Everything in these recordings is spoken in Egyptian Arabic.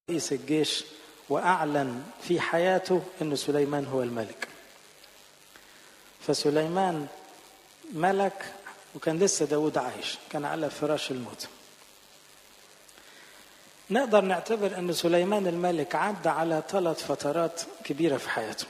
رئيس الجيش وأعلن في حياته أن سليمان هو الملك فسليمان ملك وكان لسه داود عايش كان على فراش الموت نقدر نعتبر أن سليمان الملك عدى على ثلاث فترات كبيرة في حياته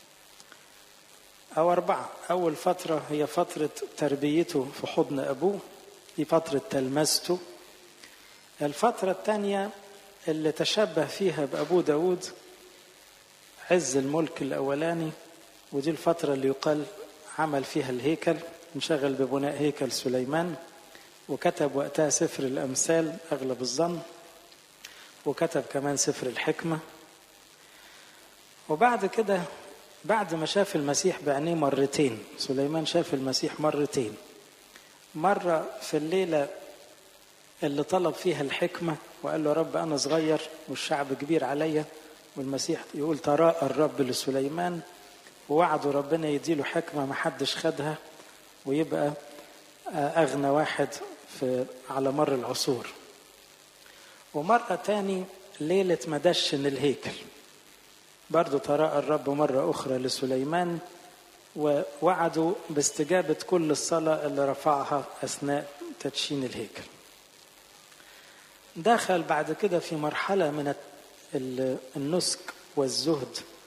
أو أربعة أول فترة هي فترة تربيته في حضن أبوه دي فترة تلمسته الفترة الثانية اللي تشبه فيها بأبوه داود عز الملك الأولاني ودي الفترة اللي يقال عمل فيها الهيكل انشغل ببناء هيكل سليمان وكتب وقتها سفر الأمثال أغلب الظن وكتب كمان سفر الحكمة وبعد كده بعد ما شاف المسيح بعينيه مرتين سليمان شاف المسيح مرتين مرة في الليلة اللي طلب فيها الحكمة وقال له رب أنا صغير والشعب كبير عليا والمسيح يقول تراءى الرب لسليمان ووعده ربنا يديله حكمة ما حدش خدها ويبقى أغنى واحد في على مر العصور ومرة تاني ليلة ما دشن الهيكل برضو تراءى الرب مرة أخرى لسليمان ووعده باستجابة كل الصلاة اللي رفعها أثناء تدشين الهيكل دخل بعد كده في مرحلة من النسك والزهد